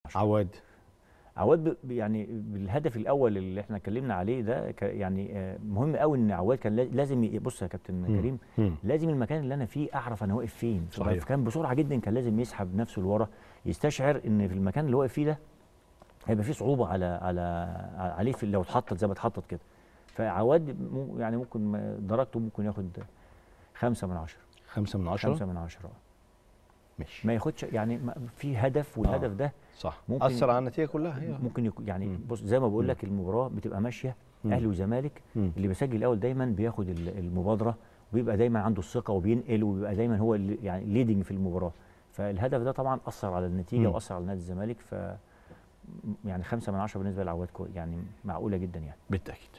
10 عواد عواد ب- يعني بالهدف الاول اللي احنا اتكلمنا عليه ده ك- يعني آه، مهم قوي ان عواد كان لا- لازم ي- بص يا كابتن مم. كريم مم. لازم المكان اللي انا فيه اعرف انا واقف فين صحيح. فكان بسرعه جدا كان لازم يسحب نفسه لورا يستشعر ان في المكان اللي واقف فيه ده هيبقى فيه صعوبه على على عليه في لو اتحطت زي ما اتحطت كده فعواد مو- يعني ممكن ما- درجته ممكن ياخد خمسة من عشرة خمسة من عشرة خمسة من عشرة ماشي ما ياخدش يعني ما- في هدف والهدف ده صح ممكن- أثر على النتيجة كلها هي ممكن يكون يعني مم. بص زي ما بقول مم. لك المباراه بتبقى ماشيه مم. اهلي وزمالك مم. اللي بيسجل الاول دايما بياخد ال- المبادره وبيبقى دايما عنده الثقه وبينقل وبيبقى دايما هو اللي يعني ليدنج في المباراه فالهدف ده طبعا اثر على النتيجه مم. واثر على نادي الزمالك ف يعني خمسة من عشرة بالنسبه لعواد كو- يعني معقوله جدا يعني بالتأكيد